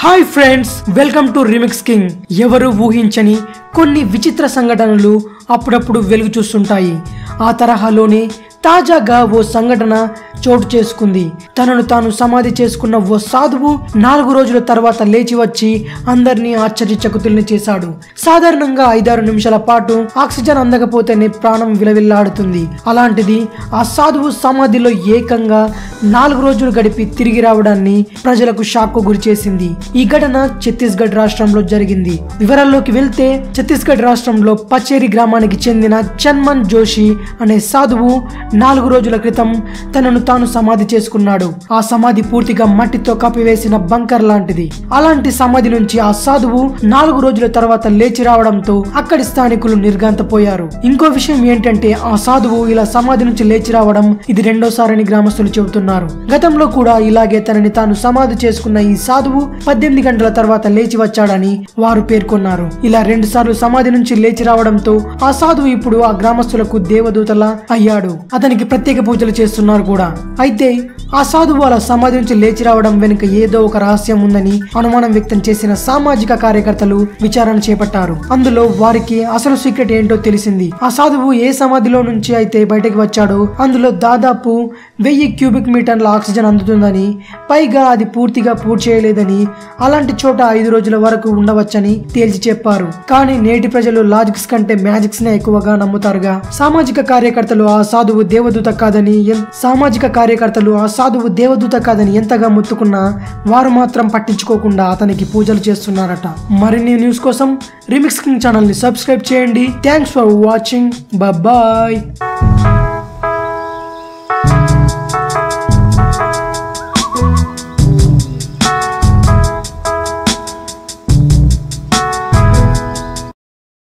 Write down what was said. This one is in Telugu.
hi friends welcome to remix king ఎవరు ఊహించని కొన్ని విచిత్ర సంఘటనలు అప్పుడప్పుడు వెలుగు చూస్తుంటాయి ఆ తరహాలోనే తాజాగా ఓ సంఘటన చోటు చేసుకుంది తనను తాను సమాధి చేసుకున్న ఓ సాధువు నాలుగు రోజుల తర్వాత లేచి వచ్చి అందరినీ ఆశ్చర్యచకుతుల్ని చేశాడు సాధారణంగా ఐదారు నిమిషాల పాటు ఆక్సిజన్ అందకపోతేనే ప్రాణం విలవిల్లాడుతుంది అలాంటిది ఆ సాధువు సమాధిలో ఏకంగా నాలుగు రోజులు గడిపి తిరిగి రావడాన్ని ప్రజలకు షాక్ గురి చేసింది ఈ ఘటన ఛత్తీస్గఢ్ రాష్ట్రంలో జరిగింది వివరాల్లోకి వెళ్తే ఛత్తీస్గఢ్ రాష్ట్రంలో పచేరి గ్రామానికి చెందిన చన్మన్ జోషి అనే సాధువు నాలుగు రోజుల క్రితం తనను తాను సమాధి చేసుకున్నాడు ఆ సమాధి పూర్తిగా మట్టితో కప్పివేసిన బంకర్ లాంటిది అలాంటి సమాధి నుంచి ఆ సాధువు నాలుగు రోజుల తర్వాత లేచి రావడంతో అక్కడి స్థానికులు నిర్గాంతపోయారు ఇంకో విషయం ఏంటంటే ఆ సాధువు ఇలా సమాధి నుంచి లేచి రావడం ఇది రెండోసారని గ్రామస్తులు చెబుతున్నారు గతంలో కూడా ఇలాగే తనని తాను సమాధి చేసుకున్న ఈ సాధువు పద్దెనిమిది గంటల తర్వాత లేచి వచ్చాడని వారు పేర్కొన్నారు ఇలా రెండు సార్లు సమాధి నుంచి లేచి రావడంతో ఆ సాధువు ఇప్పుడు ఆ గ్రామస్తులకు దేవదూతలా అయ్యాడు అతనికి ప్రత్యేక పూజలు చేస్తున్నారు కూడా అయితే ఆ సాధువు అలా సమాధి నుంచి లేచి రావడం వెనుక ఏదో ఒక రహస్యం ఉందని అనుమానం వ్యక్తం చేసిన సామాజిక కార్యకర్తలు విచారణ చేపట్టారు అందులో వారికి అసలు సీక్రెట్ ఏంటో తెలిసింది ఆ సాధువు ఏ సమాధిలో నుంచి అయితే బయటకు వచ్చాడో అందులో దాదాపు వెయ్యి క్యూబిక్ మీటర్ల ఆక్సిజన్ అందుతుందని పైగా అది పూర్తిగా పూర్తి చేయలేదని అలాంటి చోట ఐదు రోజుల వరకు ఉండవచ్చని తేల్చి చెప్పారు కానీ నేటి ప్రజలు లాజిక్స్ కంటే మ్యాజిక్స్ నే ఎక్కువగా నమ్ముతారుగా సామాజిక కార్యకర్తలు ఆ సాధువు దేవదూత కాదని ఎన్- సామాజిక కార్యకర్తలు ఆ సాధువు దేవదూత కాదని ఎంతగా మొత్తుకున్నా వారు మాత్రం పట్టించుకోకుండా అతనికి పూజలు చేస్తున్నారట మరిన్ని న్యూస్ కోసం రిమిక్స్ కింగ్ ఛానల్ ని సబ్స్క్రైబ్ చేయండి థ్యాంక్స్ ఫర్ వాచింగ్ బాయ్